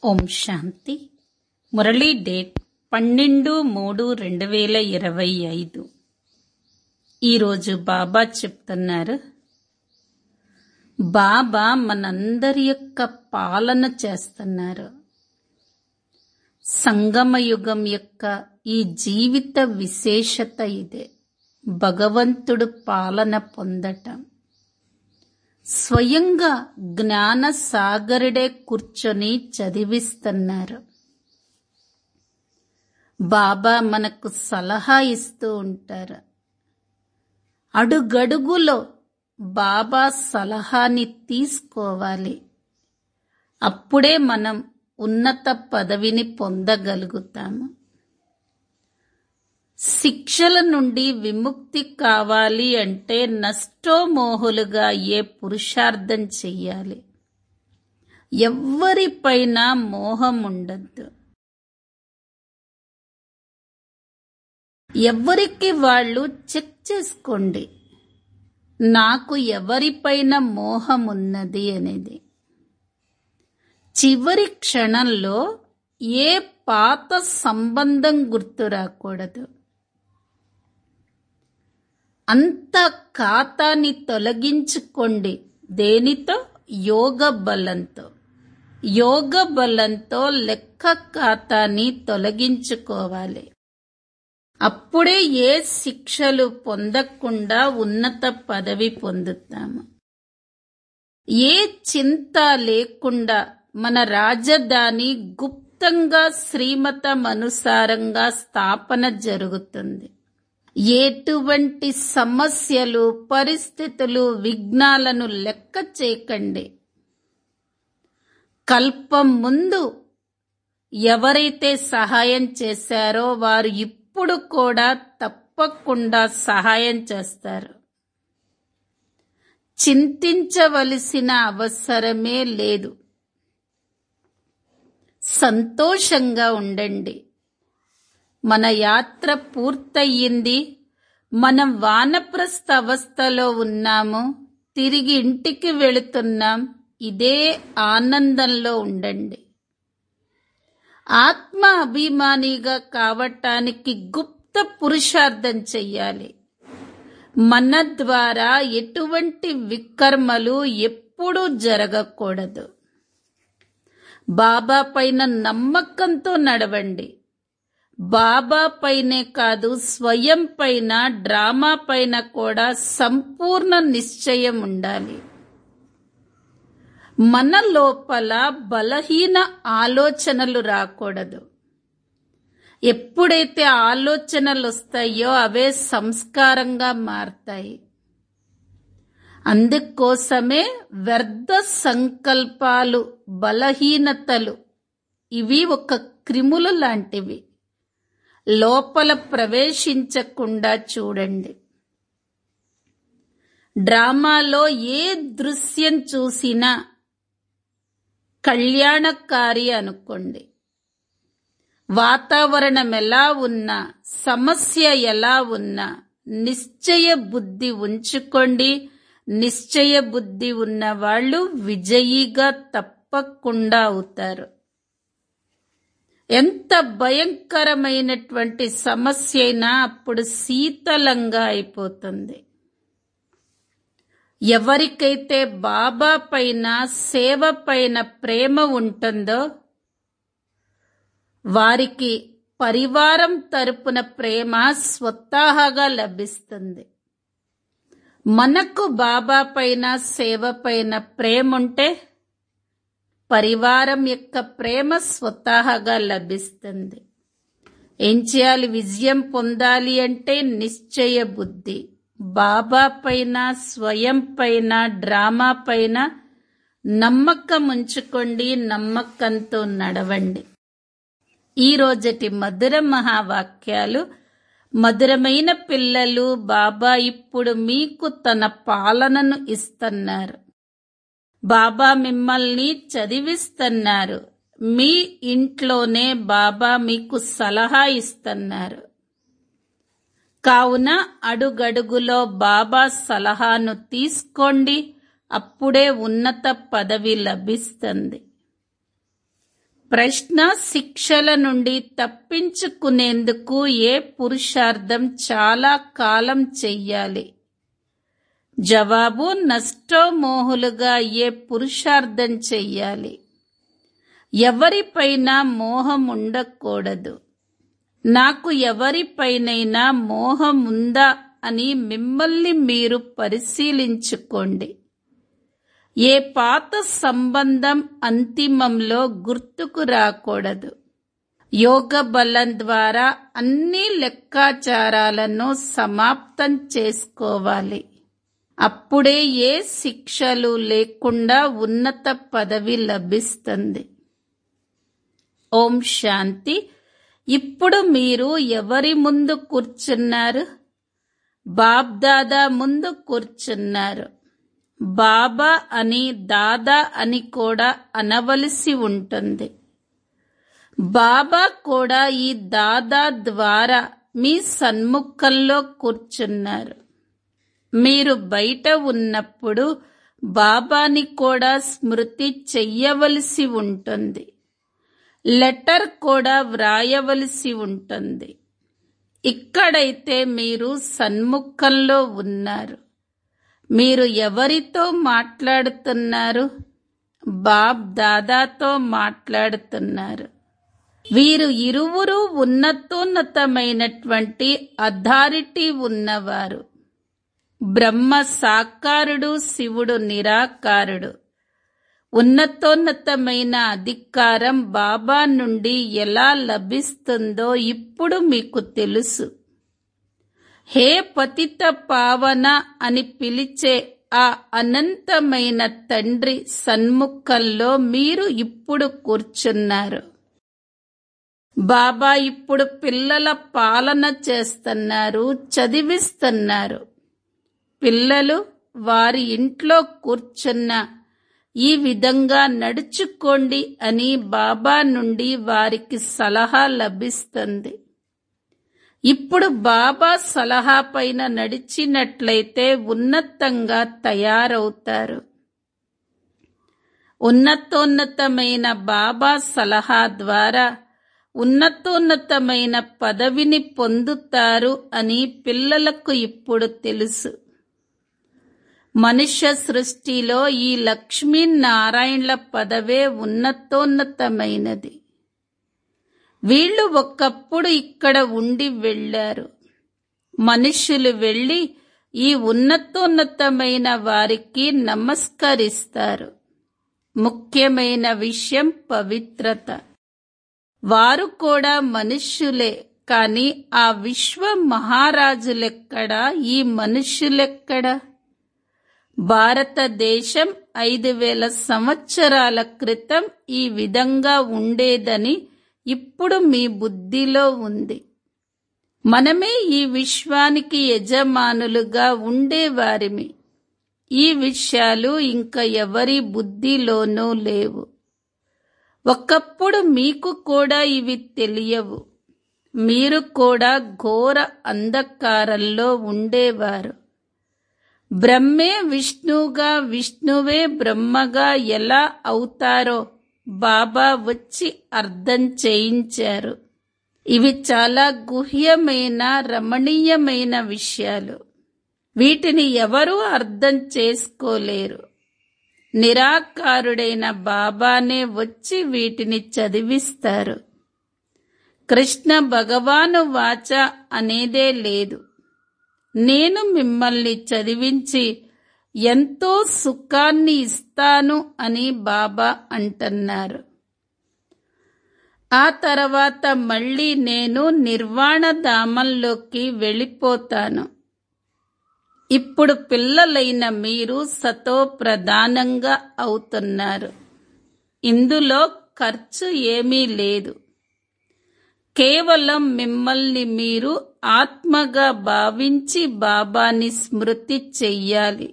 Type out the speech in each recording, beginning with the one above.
ఓం శాంతి Murali date పన్నెండు మూడు రెండు వేల ఇరవై ఐదు ఈరోజు బాబా చెప్తున్నారు బాబా మనందరి యొక్క పాలన చేస్తున్నారు సంగమయుగం యొక్క ఈ జీవిత విశేషత ఇదే భగవంతుడు పాలన పొందటం స్వయంగా జ్ఞాన సాగరుడే కూర్చొని చదివిస్తున్నారు బాబా మనకు సలహా ఇస్తూ ఉంటారు అడుగడుగులో బాబా సలహాని తీసుకోవాలి అప్పుడే మనం ఉన్నత పదవిని పొందగలుగుతాము శిక్షల నుండి విముక్తి కావాలి అంటే నష్టోమోహులుగా ఏ పురుషార్థం చెయ్యాలి ఎవ్వరిపైన మోహం ఉండద్దు ఎవరికి వాళ్ళు చెక్ చేసుకోండి నాకు ఎవరిపైన మోహం ఉన్నది అనేది చివరి క్షణంలో ఏ పాత సంబంధం గుర్తు రాకూడదు అంత ఖాతాని తొలగించుకోండి దేనితో యోగ బలంతో యోగ బలంతో లెక్క ఖాతాని తొలగించుకోవాలి అప్పుడే ఏ శిక్షలు పొందకుండా ఉన్నత పదవి పొందుతాము ఏ చింత లేకుండా మన రాజధాని గుప్తంగా శ్రీమతం అనుసారంగా స్థాపన జరుగుతుంది ఎటువంటి సమస్యలు పరిస్థితులు విఘ్నాలను లెక్క చేయకండి కల్పం ముందు ఎవరైతే సహాయం చేశారో వారు ఇప్పుడు కూడా తప్పకుండా సహాయం చేస్తారు చింతించవలసిన అవసరమే లేదు సంతోషంగా ఉండండి మన యాత్ర పూర్తయింది మనం వానప్రస్థ అవస్థలో ఉన్నాము తిరిగి ఇంటికి వెళుతున్నాం ఇదే ఆనందంలో ఉండండి ఆత్మ అభిమానిగా కావటానికి గుప్త పురుషార్థం చెయ్యాలి మన ద్వారా ఎటువంటి వికర్మలు ఎప్పుడూ జరగకూడదు బాబా పైన నమ్మకంతో నడవండి బాబా పైనే కాదు స్వయం పైన డ్రామా పైన కూడా సంపూర్ణ నిశ్చయం ఉండాలి మన లోపల బలహీన ఆలోచనలు రాకూడదు ఎప్పుడైతే ఆలోచనలు వస్తాయో అవే సంస్కారంగా మారతాయి అందుకోసమే వ్యర్థ సంకల్పాలు బలహీనతలు ఇవి ఒక క్రిములు లాంటివి లోపల ప్రవేశించకుండా చూడండి డ్రామాలో ఏ దృశ్యం చూసినా కళ్యాణకారి అనుకోండి వాతావరణం ఎలా ఉన్నా సమస్య ఎలా ఉన్నా నిశ్చయ బుద్ధి ఉంచుకోండి నిశ్చయ బుద్ధి ఉన్న వాళ్ళు విజయిగా తప్పకుండా అవుతారు ఎంత భయంకరమైనటువంటి సమస్య అయినా అప్పుడు శీతలంగా అయిపోతుంది ఎవరికైతే బాబా పైన సేవ పైన ప్రేమ ఉంటుందో వారికి పరివారం తరపున ప్రేమ స్వతహాగా లభిస్తుంది మనకు బాబా పైన సేవ పైన ప్రేమ ఉంటే పరివారం యొక్క ప్రేమ స్వతహాగా లభిస్తుంది ఏం చేయాలి విజయం పొందాలి అంటే నిశ్చయ బుద్ధి బాబా పైన స్వయం పైన డ్రామా పైన నమ్మకం ఉంచుకోండి నమ్మకంతో నడవండి ఈ రోజటి మధుర మహావాక్యాలు మధురమైన పిల్లలు బాబా ఇప్పుడు మీకు తన పాలనను ఇస్తున్నారు బాబా మిమ్మల్ని చదివిస్తున్నారు మీ ఇంట్లోనే బాబా మీకు సలహా ఇస్తున్నారు కావున అడుగడుగులో బాబా సలహాను తీసుకోండి అప్పుడే ఉన్నత పదవి లభిస్తుంది ప్రశ్న శిక్షల నుండి తప్పించుకునేందుకు ఏ పురుషార్థం చాలా కాలం చెయ్యాలి జవాబు నష్టోమోహులుగా ఏ పురుషార్థం చెయ్యాలి ఎవరిపైన మోహం ఉండకూడదు నాకు ఎవరిపైనైనా మోహం ఉందా అని మిమ్మల్ని మీరు పరిశీలించుకోండి ఏ పాత సంబంధం అంతిమంలో గుర్తుకు రాకూడదు యోగ బలం ద్వారా అన్ని లెక్కాచారాలను సమాప్తం చేసుకోవాలి అప్పుడే ఏ శిక్షలు లేకుండా ఉన్నత పదవి లభిస్తుంది ఓం శాంతి ఇప్పుడు మీరు ఎవరి ముందు కూర్చున్నారు బాబ్దాదా ముందు కూర్చున్నారు బాబా అని దాదా అని కూడా అనవలసి ఉంటుంది బాబా కూడా ఈ దాదా ద్వారా మీ సన్ముఖంలో కూర్చున్నారు మీరు బయట ఉన్నప్పుడు బాబాని కూడా స్మృతి చెయ్యవలసి ఉంటుంది లెటర్ కూడా వ్రాయవలసి ఉంటుంది ఇక్కడైతే మీరు సన్ముఖంలో ఉన్నారు మీరు ఎవరితో మాట్లాడుతున్నారు బాబ్ దాదాతో మాట్లాడుతున్నారు వీరు ఇరువురు ఉన్నతోన్నతమైనటువంటి అథారిటీ ఉన్నవారు బ్రహ్మ సాకారుడు శివుడు నిరాకారుడు ఉన్నతోన్నతమైన అధికారం బాబా నుండి ఎలా లభిస్తుందో ఇప్పుడు మీకు తెలుసు హే పతిత పావన అని పిలిచే ఆ అనంతమైన తండ్రి సన్ముఖంలో మీరు ఇప్పుడు కూర్చున్నారు బాబా ఇప్పుడు పిల్లల పాలన చేస్తున్నారు చదివిస్తున్నారు పిల్లలు వారి ఇంట్లో కూర్చున్న ఈ విధంగా నడుచుకోండి అని బాబా నుండి వారికి సలహా లభిస్తుంది ఇప్పుడు బాబా సలహా పైన నడిచినట్లయితే ఉన్నతంగా తయారవుతారు ఉన్నతోన్నతమైన బాబా సలహా ద్వారా ఉన్నతోన్నతమైన పదవిని పొందుతారు అని పిల్లలకు ఇప్పుడు తెలుసు మనుష్య సృష్టిలో ఈ లక్ష్మీనారాయణల పదవే ఉన్నతోన్నతమైనది వీళ్ళు ఒకప్పుడు ఇక్కడ ఉండి వెళ్ళారు మనుష్యులు వెళ్ళి ఈ ఉన్నతోన్నతమైన వారికి నమస్కరిస్తారు ముఖ్యమైన విషయం పవిత్రత వారు కూడా మనుష్యులే కాని ఆ విశ్వ మహారాజులెక్కడా ఈ మనుష్యులెక్కడా భారతదేశం ఐదు వేల సంవత్సరాల క్రితం ఈ విధంగా ఉండేదని ఇప్పుడు మీ బుద్ధిలో ఉంది మనమే ఈ విశ్వానికి యజమానులుగా ఉండేవారిమి ఈ విషయాలు ఇంకా ఎవరి బుద్ధిలోనూ లేవు ఒకప్పుడు మీకు కూడా ఇవి తెలియవు మీరు కూడా ఘోర అంధకారంలో ఉండేవారు బ్రహ్మే విష్ణువుగా విష్ణువే బ్రహ్మగా ఎలా అవుతారో బాబా వచ్చి అర్థం చేయించారు ఇవి చాలా గుహ్యమైన రమణీయమైన విషయాలు వీటిని ఎవరూ అర్థం చేసుకోలేరు నిరాకారుడైన బాబానే వచ్చి వీటిని చదివిస్తారు కృష్ణ భగవాను వాచ అనేదే లేదు నేను మిమ్మల్ని చదివించి ఎంతో సుఖాన్ని ఇస్తాను అని బాబా అంటున్నారు ఆ తర్వాత మళ్ళీ నేను నిర్వాణ ధామంలోకి వెళ్ళిపోతాను ఇప్పుడు పిల్లలైన మీరు సతో ప్రధానంగా అవుతున్నారు ఇందులో ఖర్చు ఏమీ లేదు కేవలం మిమ్మల్ని మీరు ఆత్మగా భావించి బాబాని స్మృతి చెయ్యాలి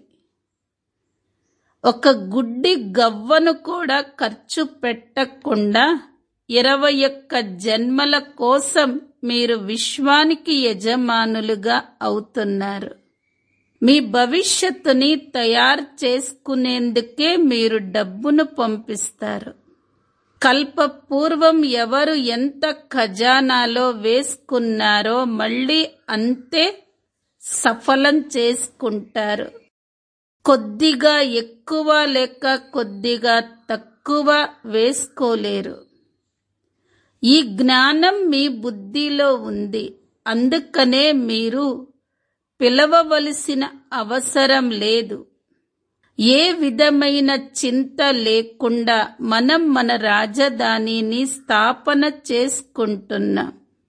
ఒక గుడ్డి గవ్వను కూడా ఖర్చు పెట్టకుండా ఇరవై ఒక్క జన్మల కోసం మీరు విశ్వానికి యజమానులుగా అవుతున్నారు మీ భవిష్యత్తుని తయారు చేసుకునేందుకే మీరు డబ్బును పంపిస్తారు కల్పపూర్వం ఎవరు ఎంత ఖజానాలో వేసుకున్నారో మళ్ళీ అంతే సఫలం చేసుకుంటారు కొద్దిగా ఎక్కువ లేక కొద్దిగా తక్కువ వేసుకోలేరు ఈ జ్ఞానం మీ బుద్ధిలో ఉంది అందుకనే మీరు పిలవవలసిన అవసరం లేదు ఏ విధమైన చింత లేకుండా మనం మన రాజధానిని స్థాపన చేసుకుంటున్నాం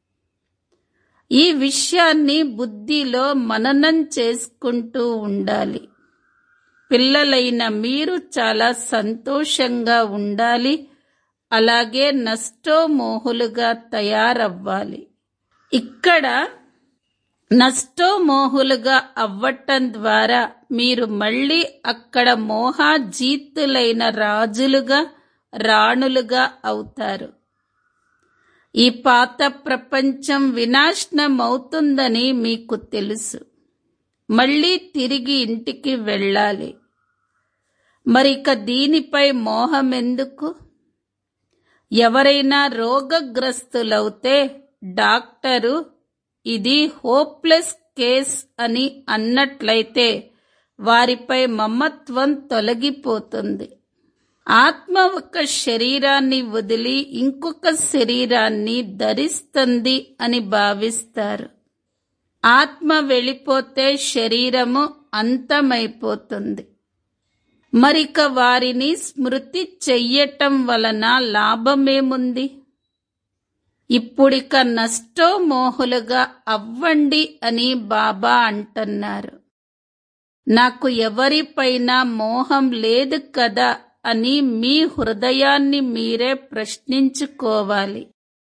ఈ విషయాన్ని బుద్ధిలో మననం చేసుకుంటూ ఉండాలి పిల్లలైన మీరు చాలా సంతోషంగా ఉండాలి అలాగే నష్టోమోహులుగా తయారవ్వాలి ఇక్కడ నష్టోమోహులుగా అవ్వటం ద్వారా మీరు మళ్ళీ అక్కడ మోహాజీతులైన రాజులుగా రాణులుగా అవుతారు ఈ పాత ప్రపంచం వినాశనం అవుతుందని మీకు తెలుసు మళ్ళీ తిరిగి ఇంటికి వెళ్ళాలి మరిక దీనిపై మోహం ఎందుకు ఎవరైనా రోగగ్రస్తులవుతే డాక్టరు ఇది హోప్లెస్ కేస్ అని అన్నట్లయితే వారిపై మమత్వం తొలగిపోతుంది ఆత్మ ఒక శరీరాన్ని వదిలి ఇంకొక శరీరాన్ని ధరిస్తుంది అని భావిస్తారు ఆత్మ వెళ్ళిపోతే శరీరము అంతమైపోతుంది మరిక వారిని స్మృతి చెయ్యటం వలన లాభమేముంది ఇప్పుడిక నష్టోమోహులుగా అవ్వండి అని బాబా అంటున్నారు నాకు ఎవరిపైన మోహం లేదు కదా అని మీ హృదయాన్ని మీరే ప్రశ్నించుకోవాలి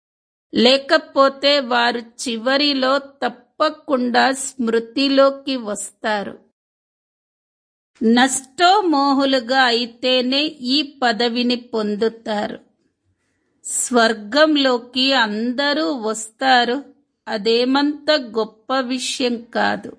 లేకపోతే వారు చివరిలో తప్పకుండా స్మృతిలోకి వస్తారు నష్టోమోహులుగా అయితేనే ఈ పదవిని పొందుతారు స్వర్గంలోకి అందరూ వస్తారు అదేమంత గొప్ప విషయం కాదు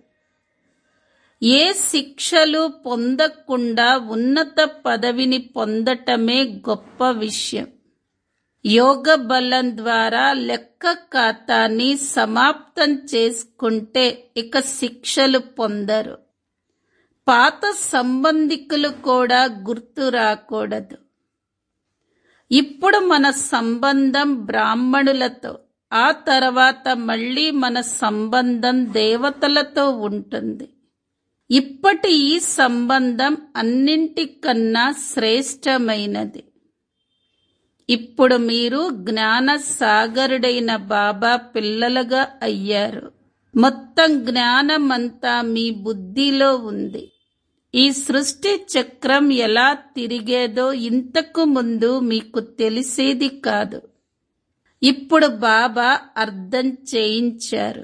ఏ శిక్షలు పొందకుండా ఉన్నత పదవిని పొందటమే గొప్ప విషయం యోగ బలం ద్వారా లెక్క ఖాతాని సమాప్తం చేసుకుంటే ఇక శిక్షలు పొందరు పాత సంబంధికులు కూడా గుర్తు రాకూడదు ఇప్పుడు మన సంబంధం బ్రాహ్మణులతో ఆ తర్వాత మళ్ళీ మన సంబంధం దేవతలతో ఉంటుంది ఇప్పటి ఈ సంబంధం అన్నింటికన్నా శ్రేష్టమైనది ఇప్పుడు మీరు జ్ఞాన సాగరుడైన బాబా పిల్లలుగా అయ్యారు మొత్తం జ్ఞానమంతా మీ బుద్ధిలో ఉంది ఈ సృష్టి చక్రం ఎలా తిరిగేదో ఇంతకు ముందు మీకు తెలిసేది కాదు ఇప్పుడు బాబా అర్థం చేయించారు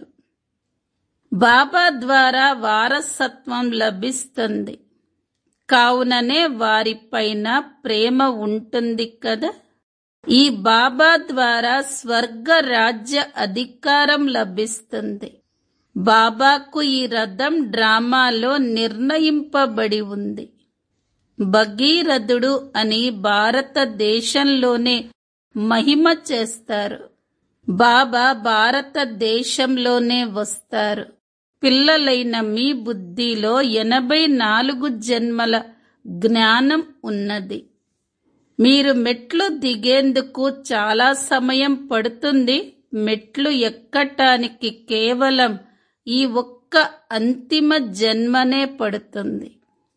బాబా ద్వారా వారసత్వం లభిస్తుంది కావుననే వారిపైన ప్రేమ ఉంటుంది కదా ఈ బాబా ద్వారా స్వర్గ రాజ్య అధికారం లభిస్తుంది బాబాకు ఈ రథం డ్రామాలో నిర్ణయింపబడి ఉంది భగీరథుడు అని భారతదేశంలోనే మహిమ చేస్తారు బాబా భారతదేశంలోనే వస్తారు పిల్లలైన మీ బుద్ధిలో ఎనభై నాలుగు జన్మల జ్ఞానం ఉన్నది మీరు మెట్లు దిగేందుకు చాలా సమయం పడుతుంది మెట్లు ఎక్కటానికి కేవలం ఈ ఒక్క అంతిమ జన్మనే పడుతుంది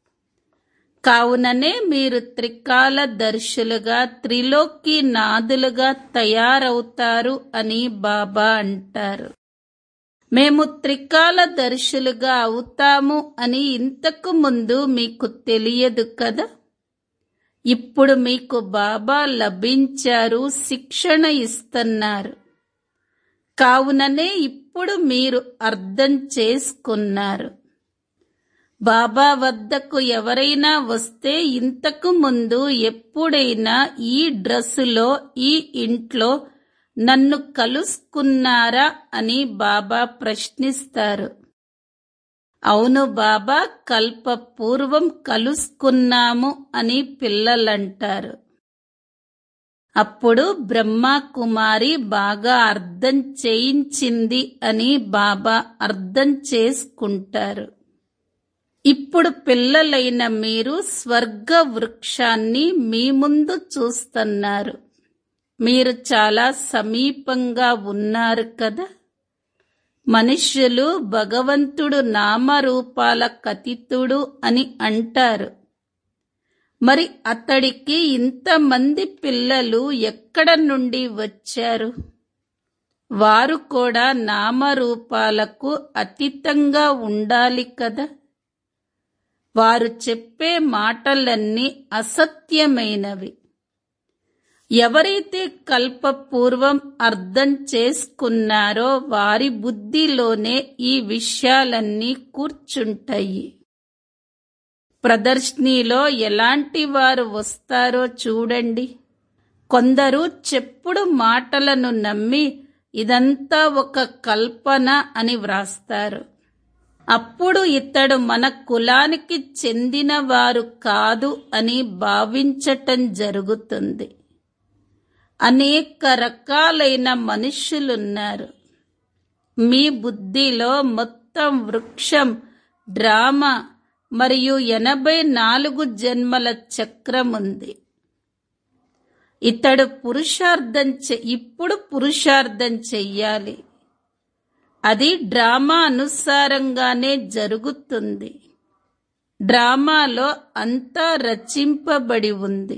కావుననే మీరు త్రికాల దర్శులుగా త్రిలోకి నాదులుగా తయారవుతారు అని బాబా అంటారు మేము త్రికాల దర్శులుగా అవుతాము అని ఇంతకు ముందు మీకు తెలియదు కదా ఇప్పుడు మీకు బాబా లభించారు శిక్షణ ఇస్తున్నారు కావుననే ఇప్పుడు మీరు అర్థం చేసుకున్నారు బాబా వద్దకు ఎవరైనా వస్తే ఇంతకు ముందు ఎప్పుడైనా ఈ డ్రెస్సులో ఈ ఇంట్లో నన్ను కలుసుకున్నారా అని బాబా ప్రశ్నిస్తారు అవును బాబా కల్ప పూర్వం కలుసుకున్నాము అని పిల్లలంటారు అప్పుడు బ్రహ్మ కుమారి బాగా అర్థం చేయించింది అని బాబా అర్థం చేసుకుంటారు ఇప్పుడు పిల్లలైన మీరు స్వర్గ వృక్షాన్ని మీ ముందు చూస్తున్నారు మీరు చాలా సమీపంగా ఉన్నారు కదా మనుష్యులు భగవంతుడు నామరూపాల కతితుడు అని అంటారు మరి అతడికి ఇంతమంది పిల్లలు ఎక్కడ నుండి వచ్చారు వారు కూడా నామరూపాలకు అతీతంగా ఉండాలి కదా వారు చెప్పే మాటలన్నీ అసత్యమైనవి ఎవరైతే కల్పపూర్వం అర్థం చేసుకున్నారో వారి బుద్ధిలోనే ఈ విషయాలన్నీ కూర్చుంటాయి ప్రదర్శనీలో ఎలాంటి వారు వస్తారో చూడండి కొందరు చెప్పుడు మాటలను నమ్మి ఇదంతా ఒక కల్పన అని వ్రాస్తారు అప్పుడు ఇతడు మన కులానికి చెందినవారు కాదు అని భావించటం జరుగుతుంది అనేక రకాలైన మనుష్యులున్నారు మీ బుద్ధిలో మొత్తం వృక్షం డ్రామా మరియు ఎనభై నాలుగు జన్మల చక్రం ఉంది ఇతడు పురుషార్థం చె ఇప్పుడు పురుషార్థం చెయ్యాలి అది డ్రామా అనుసారంగానే జరుగుతుంది డ్రామాలో అంతా రచింపబడి ఉంది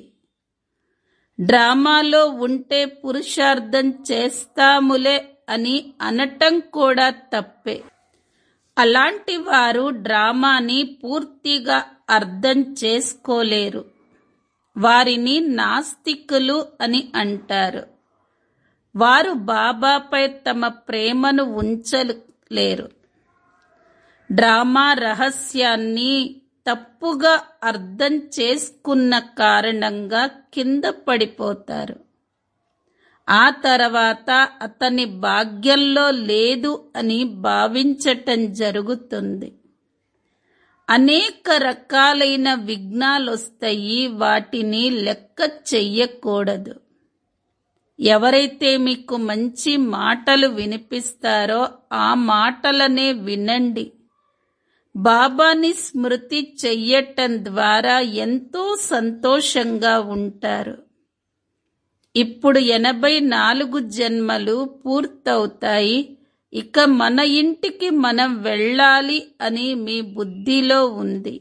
డ్రామాలో ఉంటే పురుషార్థం చేస్తాములే అని అనటం కూడా తప్పే అలాంటి వారు డ్రామాని పూర్తిగా అర్థం చేసుకోలేరు వారిని నాస్తికులు అని అంటారు వారు బాబాపై తమ ప్రేమను ఉంచలేరు డ్రామా రహస్యాన్ని తప్పుగా అర్థం చేసుకున్న కారణంగా కింద పడిపోతారు ఆ తర్వాత అతని భాగ్యంలో లేదు అని భావించటం జరుగుతుంది అనేక రకాలైన విఘ్నాలొస్తాయి వాటిని లెక్క చెయ్యకూడదు ఎవరైతే మీకు మంచి మాటలు వినిపిస్తారో ఆ మాటలనే వినండి బాబాని స్మృతి చెయ్యటం ద్వారా ఎంతో సంతోషంగా ఉంటారు ఇప్పుడు ఎనభై నాలుగు జన్మలు పూర్తవుతాయి ఇక మన ఇంటికి మనం వెళ్ళాలి అని మీ బుద్ధిలో ఉంది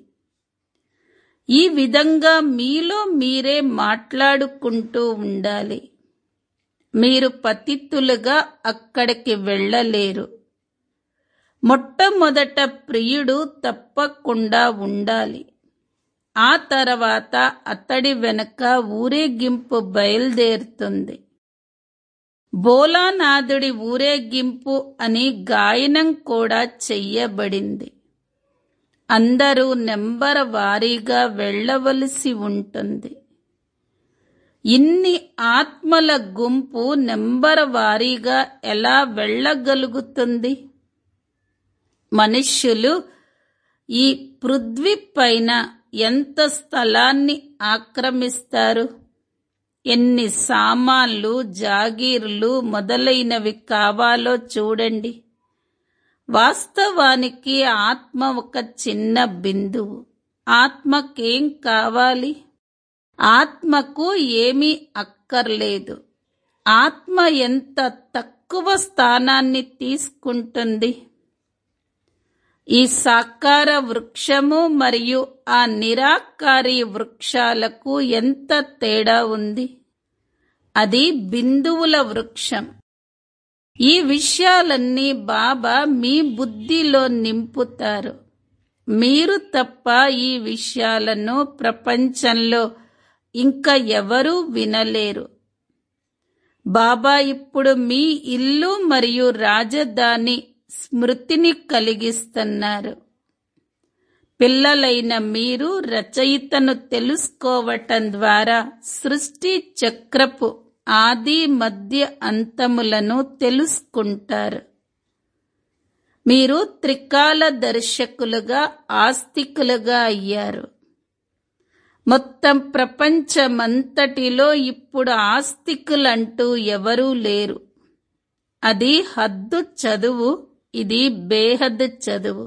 ఈ విధంగా మీలో మీరే మాట్లాడుకుంటూ ఉండాలి మీరు పతితులుగా అక్కడికి వెళ్ళలేరు మొట్టమొదట ప్రియుడు తప్పకుండా ఉండాలి ఆ తర్వాత అతడి వెనుక ఊరేగింపు బయలుదేరుతుంది బోలానాథుడి ఊరేగింపు అని గాయనం కూడా చెయ్యబడింది అందరూ నెంబర్ వారీగా వెళ్ళవలసి ఉంటుంది ఇన్ని ఆత్మల గుంపు నెంబర్ వారీగా ఎలా వెళ్ళగలుగుతుంది మనుష్యులు ఈ పృథ్వీ పైన ఎంత స్థలాన్ని ఆక్రమిస్తారు ఎన్ని సామాన్లు జాగీర్లు మొదలైనవి కావాలో చూడండి వాస్తవానికి ఆత్మ ఒక చిన్న బిందువు ఆత్మకేం కావాలి ఆత్మకు ఏమీ అక్కర్లేదు ఆత్మ ఎంత తక్కువ స్థానాన్ని తీసుకుంటుంది ఈ సాకార వృక్షము మరియు ఆ నిరాకారి వృక్షాలకు ఎంత తేడా ఉంది అది బిందువుల వృక్షం ఈ విషయాలన్నీ బాబా మీ బుద్ధిలో నింపుతారు మీరు తప్ప ఈ విషయాలను ప్రపంచంలో ఇంకా ఎవరూ వినలేరు బాబా ఇప్పుడు మీ ఇల్లు మరియు రాజధాని స్మృతిని కలిగిస్తున్నారు పిల్లలైన మీరు రచయితను తెలుసుకోవటం ద్వారా సృష్టి చక్రపు ఆది మధ్య అంతములను తెలుసుకుంటారు మీరు త్రికాల దర్శకులుగా ఆస్తికులుగా అయ్యారు మొత్తం ప్రపంచమంతటిలో ఇప్పుడు ఆస్తికులంటూ ఎవరూ లేరు అది హద్దు చదువు ఇది బేహద్ చదువు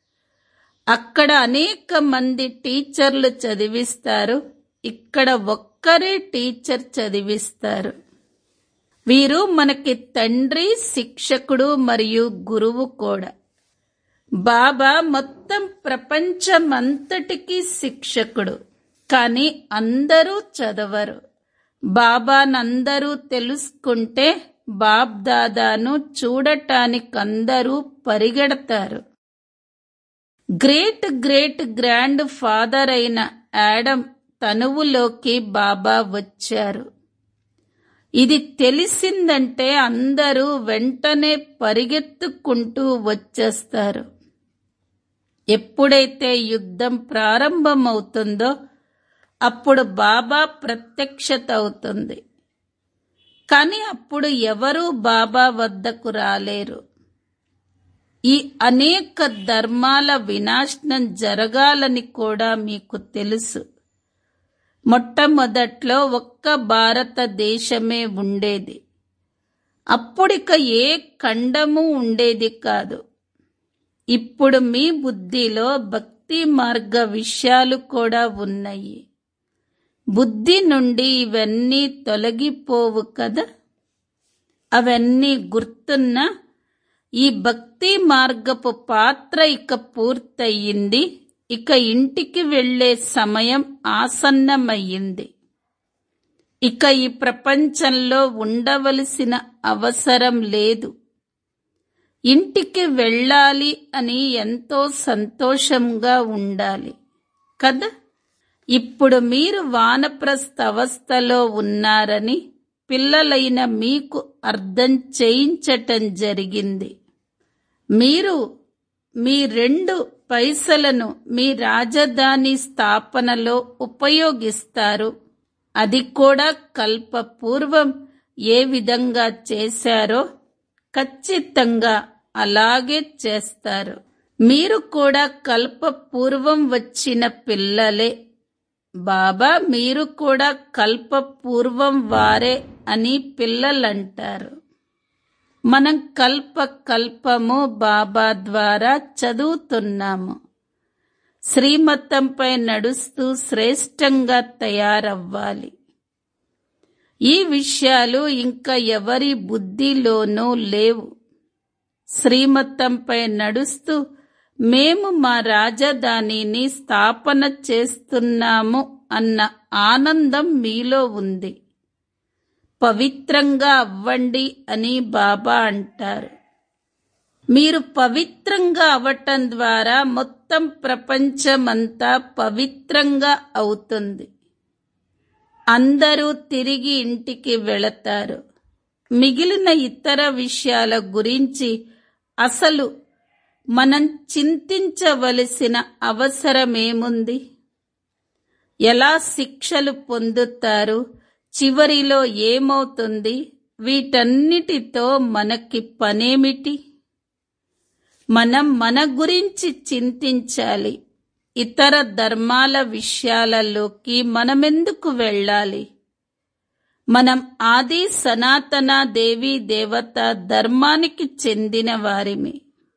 అక్కడ అనేక మంది టీచర్లు చదివిస్తారు ఇక్కడ ఒక్కరే టీచర్ చదివిస్తారు వీరు మనకి తండ్రి శిక్షకుడు మరియు గురువు కూడా బాబా మొత్తం ప్రపంచమంతటికి శిక్షకుడు కానీ అందరూ చదవరు బాబానందరూ తెలుసుకుంటే బాబ్ దాదాను చూడటానికందరూ పరిగెడతారు great great grandfather Adam యాడమ్ తనువులోకి బాబా వచ్చారు ఇది తెలిసిందంటే అందరూ వెంటనే పరిగెత్తుకుంటూ వచ్చేస్తారు ఎప్పుడైతే యుద్ధం ప్రారంభమవుతుందో అప్పుడు బాబా ప్రత్యక్షత అవుతుంది కానీ అప్పుడు ఎవరూ బాబా వద్దకు రాలేరు ఈ అనేక ధర్మాల వినాశనం జరగాలని కూడా మీకు తెలుసు మొట్టమొదట్లో ఒక్క భారతదేశమే ఉండేది అప్పుడిక ఏ ఖండము ఉండేది కాదు ఇప్పుడు మీ బుద్ధిలో భక్తి మార్గ విషయాలు కూడా ఉన్నాయి బుద్ధి నుండి ఇవన్నీ తొలగిపోవు కదా అవన్నీ గుర్తున్నా ఈ భక్తి మార్గపు పాత్ర ఇక పూర్తయింది ఇక ఇంటికి వెళ్లే సమయం ఆసన్నమయ్యింది ఇక ఈ ప్రపంచంలో ఉండవలసిన అవసరం లేదు ఇంటికి వెళ్ళాలి అని ఎంతో సంతోషంగా ఉండాలి కదా ఇప్పుడు మీరు వానప్రస్థ అవస్థలో ఉన్నారని పిల్లలైన మీకు అర్థం చేయించటం జరిగింది మీరు మీ రెండు పైసలను మీ రాజధాని స్థాపనలో ఉపయోగిస్తారు అది కూడా కల్పపూర్వం ఏ విధంగా చేశారో ఖచ్చితంగా అలాగే చేస్తారు మీరు కూడా కల్పపూర్వం వచ్చిన పిల్లలే బాబా మీరు కూడా కల్పపూర్వం వారే అని పిల్లలంటారు మనం కల్ప కల్పము బాబా ద్వారా చదువుతున్నాము శ్రీమతంపై నడుస్తూ శ్రేష్టంగా తయారవ్వాలి ఈ విషయాలు ఇంకా ఎవరి బుద్ధిలోనూ లేవు శ్రీమతంపై నడుస్తూ మేము మా రాజధానిని స్థాపన చేస్తున్నాము అన్న ఆనందం మీలో ఉంది పవిత్రంగా అవ్వండి అని బాబా అంటారు మీరు పవిత్రంగా అవటం ద్వారా మొత్తం ప్రపంచమంతా పవిత్రంగా అవుతుంది అందరూ తిరిగి ఇంటికి వెళతారు మిగిలిన ఇతర విషయాల గురించి అసలు మనం చింతించవలసిన అవసరమేముంది ఎలా శిక్షలు పొందుతారు చివరిలో ఏమవుతుంది వీటన్నిటితో మనకి పనేమిటి మనం మన గురించి చింతించాలి ఇతర ధర్మాల విషయాలలోకి మనమెందుకు వెళ్ళాలి మనం ఆది సనాతన దేవి దేవత ధర్మానికి చెందిన వారిమి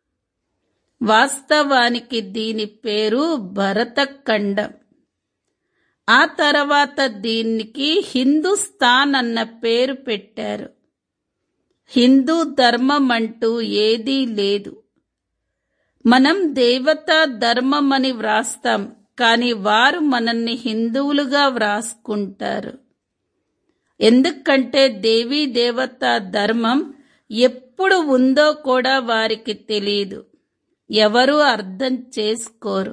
వాస్తవానికి దీని పేరు భరతఖండం ఆ తర్వాత దీనికి హిందుస్థాన్ అన్న పేరు పెట్టారు హిందూ ధర్మం అంటూ ఏదీ లేదు మనం దేవతా ధర్మం అని వ్రాస్తాం కానీ వారు మనల్ని హిందువులుగా వ్రాసుకుంటారు ఎందుకంటే దేవీ దేవతా ధర్మం ఎప్పుడు ఉందో కూడా వారికి తెలియదు ఎవరు అర్థం చేసుకోరు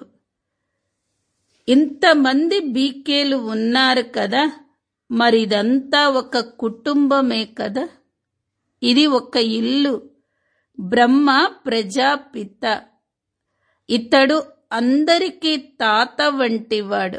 ఇంతమంది బీకేలు ఉన్నారు కదా మరి ఇదంతా ఒక కుటుంబమే కదా ఇది ఒక ఇల్లు బ్రహ్మ ప్రజాపిత ఇతడు అందరికీ తాత వంటివాడు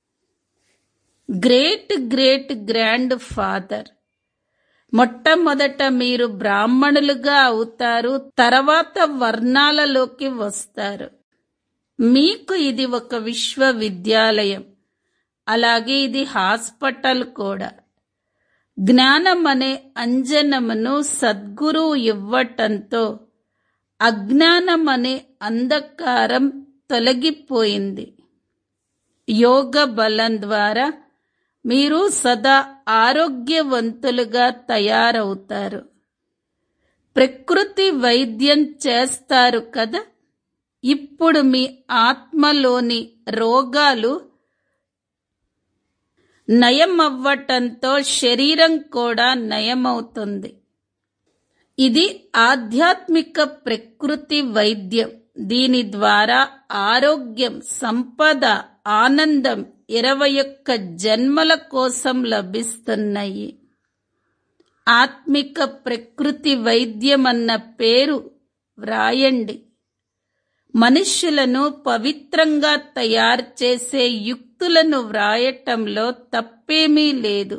గ్రేట్ గ్రేట్ గ్రాండ్ ఫాదర్ మొట్టమొదట మీరు బ్రాహ్మణులుగా అవుతారు తర్వాత వర్ణాలలోకి వస్తారు మీకు ఇది ఒక విశ్వవిద్యాలయం అలాగే ఇది హాస్పిటల్ కూడా జ్ఞానం అనే అంజనమును సద్గురువు ఇవ్వటంతో అజ్ఞానం అనే అంధకారం తొలగిపోయింది యోగ బలం ద్వారా మీరు సదా ఆరోగ్యవంతులుగా తయారవుతారు ప్రకృతి వైద్యం చేస్తారు కదా ఇప్పుడు మీ ఆత్మలోని రోగాలు నయమవ్వటంతో శరీరం కూడా నయమవుతుంది ఇది ఆధ్యాత్మిక ప్రకృతి వైద్యం దీని ద్వారా ఆరోగ్యం సంపద ఆనందం ఇరవై ఒక్క జన్మల కోసం లభిస్తున్నాయి ఆత్మిక ప్రకృతి వైద్యం అన్న పేరు వ్రాయండి మనుష్యులను పవిత్రంగా తయారు చేసే యుక్తులను వ్రాయటంలో తప్పేమీ లేదు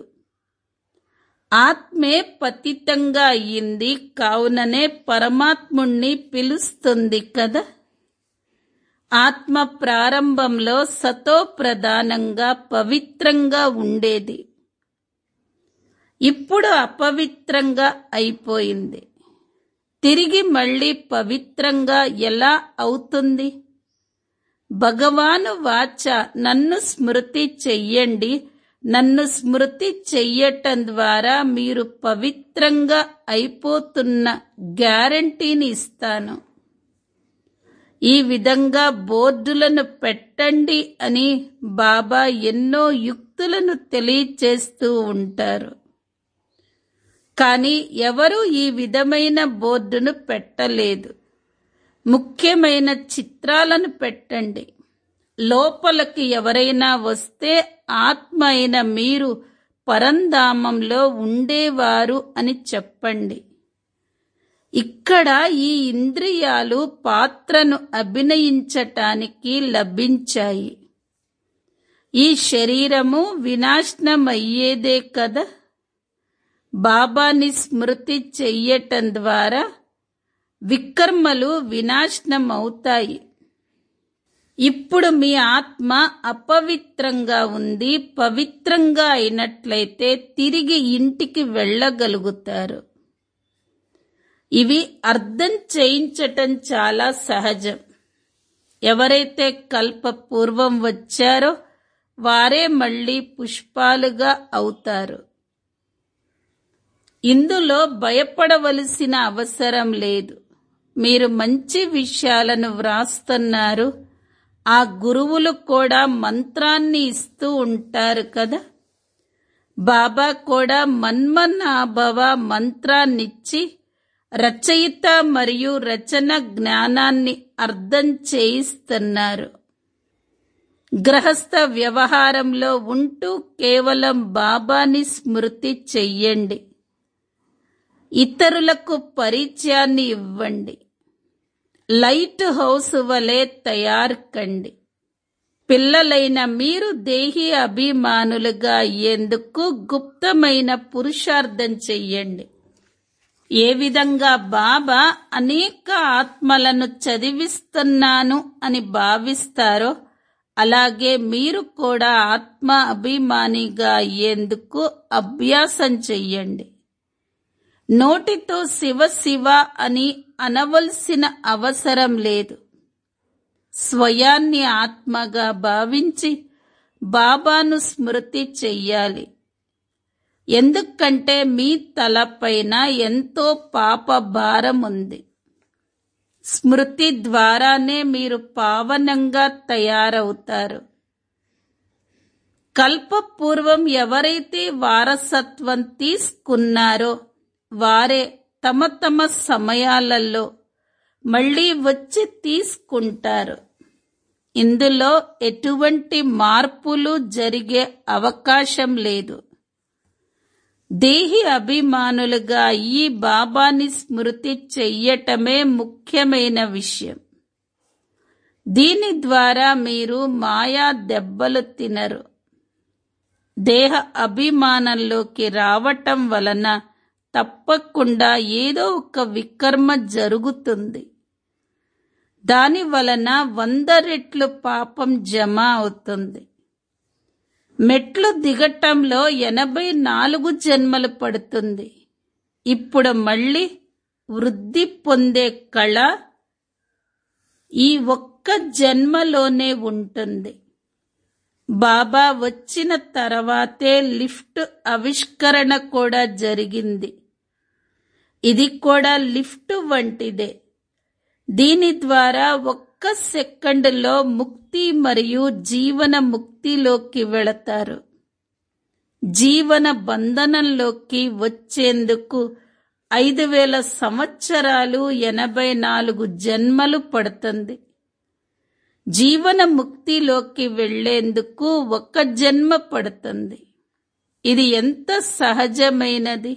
ఆత్మే పతితంగా అయ్యింది కావుననే పరమాత్ముణ్ణి పిలుస్తుంది కదా ఆత్మ ప్రారంభంలో సతో ప్రధానంగా పవిత్రంగా ఉండేది ఇప్పుడు అపవిత్రంగా అయిపోయింది తిరిగి మళ్ళీ పవిత్రంగా ఎలా అవుతుంది భగవాను వాచ నన్ను స్మృతి చెయ్యండి నన్ను స్మృతి చెయ్యటం ద్వారా మీరు పవిత్రంగా అయిపోతున్న గ్యారంటీని ఇస్తాను ఈ విధంగా బోర్డులను పెట్టండి అని బాబా ఎన్నో యుక్తులను తెలియచేస్తూ ఉంటారు కానీ ఎవరు ఈ విధమైన బోర్డును పెట్టలేదు ముఖ్యమైన చిత్రాలను పెట్టండి లోపలికి ఎవరైనా వస్తే ఆత్మ అయిన మీరు పరంధామంలో ఉండేవారు అని చెప్పండి ఇక్కడ ఈ ఇంద్రియాలు పాత్రను అభినయించటానికి లభించాయి ఈ శరీరము వినాశనమయ్యేదే కదా బాబాని స్మృతి చెయ్యటం ద్వారా వికర్మలు వినాశనం అవుతాయి ఇప్పుడు మీ ఆత్మ అపవిత్రంగా ఉంది పవిత్రంగా అయినట్లయితే తిరిగి ఇంటికి వెళ్ళగలుగుతారు ఇవి అర్థం చేయించటం చాలా సహజం ఎవరైతే కల్ప పూర్వం వచ్చారో వారే మళ్ళీ పుష్పాలుగా అవుతారు ఇందులో భయపడవలసిన అవసరం లేదు మీరు మంచి విషయాలను వ్రాస్తున్నారు ఆ గురువులు కూడా మంత్రాన్ని ఇస్తూ ఉంటారు కదా బాబా కూడా మన్మనాభవ మంత్రాన్నిచ్చి రచయిత మరియు రచన జ్ఞానాన్ని అర్థం చేయిస్తున్నారు గ్రహస్థ వ్యవహారంలో ఉంటూ కేవలం బాబాని స్మృతి చెయ్యండి ఇతరులకు పరిచయాన్ని ఇవ్వండి లైట్ హౌస్ వలె తయారు కండి పిల్లలైన మీరు దేహి అభిమానులుగా అయ్యేందుకు గుప్తమైన పురుషార్థం చెయ్యండి ఏ విధంగా బాబా అనేక ఆత్మలను చదివిస్తున్నాను అని భావిస్తారో అలాగే మీరు కూడా ఆత్మ అభిమానిగా అయ్యేందుకు అభ్యాసం చెయ్యండి నోటితో శివ శివ అని అనవలసిన అవసరం లేదు స్వయాన్ని ఆత్మగా భావించి బాబాను స్మృతి చెయ్యాలి ఎందుకంటే మీ తలపైన ఎంతో పాప భారం ఉంది స్మృతి ద్వారానే మీరు పావనంగా తయారవుతారు కల్పపూర్వం ఎవరైతే వారసత్వం తీసుకున్నారో వారే తమ తమ సమయాలలో మళ్ళీ వచ్చి తీసుకుంటారు ఇందులో ఎటువంటి మార్పులు జరిగే అవకాశం లేదు దేహి అభిమానులుగా ఈ బాబాని స్మృతి చెయ్యటమే ముఖ్యమైన విషయం దీని ద్వారా మీరు మాయా దెబ్బలు తినరు దేహ అభిమానంలోకి రావటం వలన తప్పకుండా ఏదో ఒక వికర్మ జరుగుతుంది దాని వలన వంద రెట్లు పాపం జమ అవుతుంది మెట్లు దిగటంలో ఎనభై నాలుగు జన్మలు పడుతుంది ఇప్పుడు మళ్ళీ వృద్ధి పొందే కళ ఈ ఒక్క జన్మలోనే ఉంటుంది బాబా వచ్చిన తర్వాతే లిఫ్ట్ ఆవిష్కరణ కూడా జరిగింది ఇది కూడా లిఫ్ట్ వంటిదే దీని ద్వారా ఒక్క సెకండ్లో ముక్తి మరియు జీవన ముక్తిలోకి వెళతారు జీవన బంధనంలోకి వచ్చేందుకు ఐదు వేల సంవత్సరాలు ఎనభై నాలుగు జన్మలు పడుతుంది జీవన ముక్తిలోకి వెళ్లేందుకు ఒక జన్మ పడుతుంది ఇది ఎంత సహజమైనది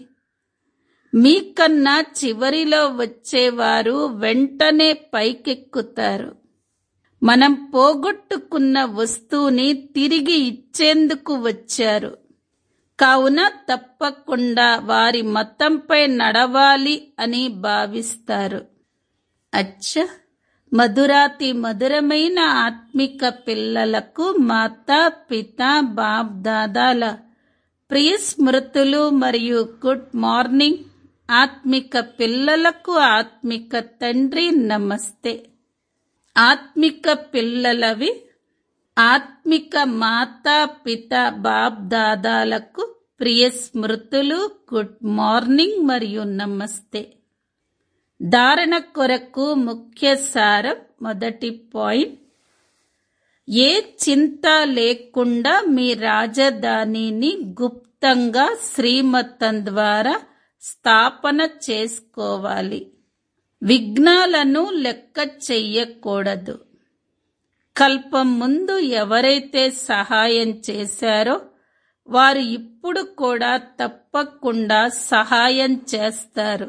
మీకన్నా చివరిలో వచ్చేవారు వెంటనే పైకెక్కుతారు మనం పోగొట్టుకున్న వస్తువుని తిరిగి ఇచ్చేందుకు వచ్చారు కావున తప్పకుండా వారి మతంపై నడవాలి అని భావిస్తారు అచ్చ మధురాతి మధురమైన ఆత్మిక పిల్లలకు మాతా పిత బాప్ దాదాల ప్రియ స్మృతులు మరియు గుడ్ మార్నింగ్ ఆత్మిక పిల్లలకు ఆత్మిక తండ్రి నమస్తే ఆత్మిక పిల్లలవి ఆత్మిక మాతా పిత బాప్ దాదాలకు ప్రియ స్మృతులు గుడ్ మార్నింగ్ మరియు నమస్తే ధారణ కొరకు ముఖ్య సారం మొదటి పాయింట్ ఏ చింత లేకుండా మీ రాజధానిని గుప్తంగా శ్రీమతం ద్వారా స్థాపన చేసుకోవాలి విఘ్నాలను లెక్క చెయ్యకూడదు కల్పం ముందు ఎవరైతే సహాయం చేశారో వారు ఇప్పుడు కూడా తప్పకుండా సహాయం చేస్తారు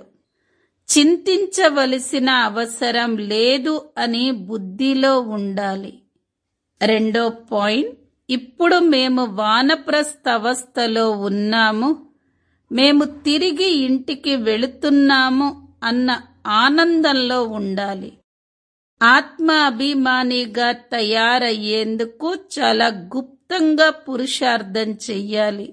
చింతించవలసిన అవసరం లేదు అని బుద్ధిలో ఉండాలి రెండో పాయింట్ ఇప్పుడు మేము వానప్రస్థ అవస్థలో ఉన్నాము మేము తిరిగి ఇంటికి వెళుతున్నాము అన్న ఆనందంలో ఉండాలి ఆత్మ అభిమానిగా తయారయ్యేందుకు చాలా గుప్తంగా పురుషార్థం చెయ్యాలి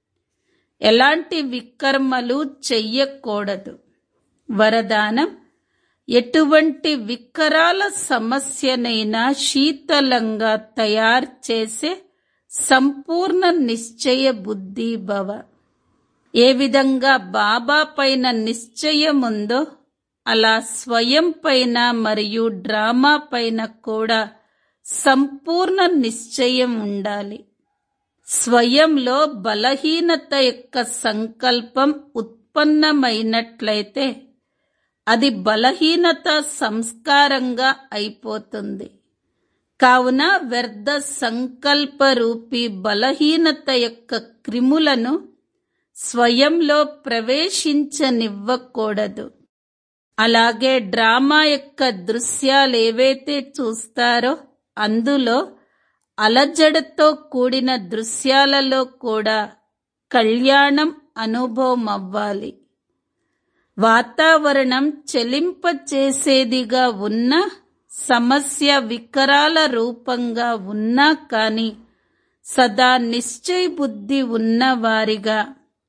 ఎలాంటి వికర్మలు చెయ్యకూడదు వరదానం ఎటువంటి వికరాల సమస్యనైనా శీతలంగా తయారు చేసే సంపూర్ణ నిశ్చయ బుద్ధి భవ ఏ విధంగా బాబా పైన నిశ్చయం ఉందో అలా స్వయం పైన మరియు డ్రామా పైన కూడా సంపూర్ణ నిశ్చయం ఉండాలి స్వయంలో బలహీనత యొక్క సంకల్పం ఉత్పన్నమైనట్లయితే అది బలహీనత సంస్కారంగా అయిపోతుంది కావున వ్యర్థ సంకల్ప రూపీ బలహీనత యొక్క క్రిములను స్వయంలో ప్రవేశించనివ్వకూడదు అలాగే డ్రామా యొక్క దృశ్యాలు ఏవైతే చూస్తారో అందులో అలజడతో కూడిన దృశ్యాలలో కూడా కళ్యాణం అనుభవం అవ్వాలి వాతావరణం చెలింపచేసేదిగా ఉన్న సమస్య వికరాల రూపంగా ఉన్నా కాని సదా నిశ్చయ బుద్ధి ఉన్నవారిగా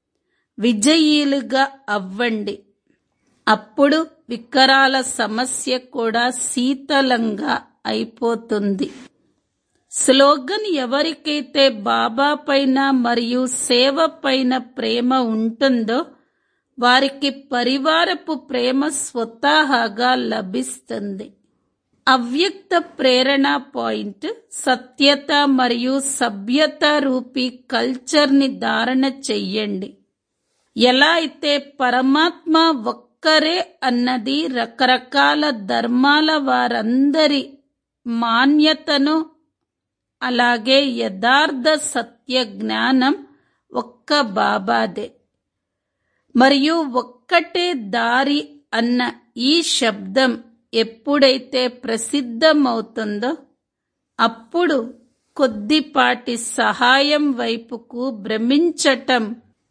విజయీలుగా అవ్వండి అప్పుడు వికరాల సమస్య కూడా శీతలంగా అయిపోతుంది స్లోగన్ ఎవరికైతే బాబా పైన మరియు సేవ పైన ప్రేమ ఉంటుందో వారికి పరివారపు ప్రేమ స్వతహాగా లభిస్తుంది అవ్యక్త ప్రేరణ పాయింట్ సత్యత మరియు సభ్యత రూపీ కల్చర్ని ధారణ చెయ్యండి ఎలా అయితే పరమాత్మ ఒక్కరే అన్నది రకరకాల ధర్మాల వారందరి మాన్యతను అలాగే యథార్థ సత్య జ్ఞానం ఒక్క బాబాదే మరియు ఒక్కటే దారి అన్న ఈ శబ్దం ఎప్పుడైతే ప్రసిద్ధమవుతుందో అప్పుడు కొద్దిపాటి సహాయం వైపుకు భ్రమించటం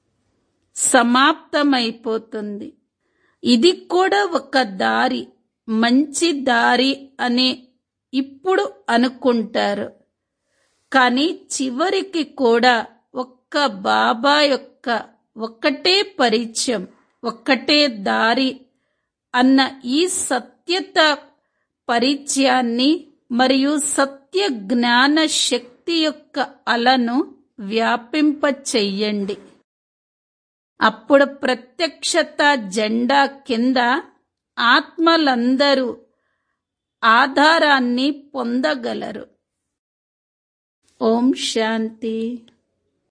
సమాప్తమైపోతుంది ఇది కూడా ఒక దారి మంచి దారి అని ఇప్పుడు అనుకుంటారు కానీ చివరికి కూడా ఒక్క బాబా యొక్క ఒక్కటే పరిచయం ఒక్కటే దారి అన్న ఈ సత్యత పరిచయాన్ని మరియు సత్య జ్ఞాన శక్తి యొక్క అలను వ్యాపింప చెయ్యండి అప్పుడు ప్రత్యక్షత జెండా కింద ఆత్మలందరూ ఆధారాన్ని పొందగలరు ఓం శాంతి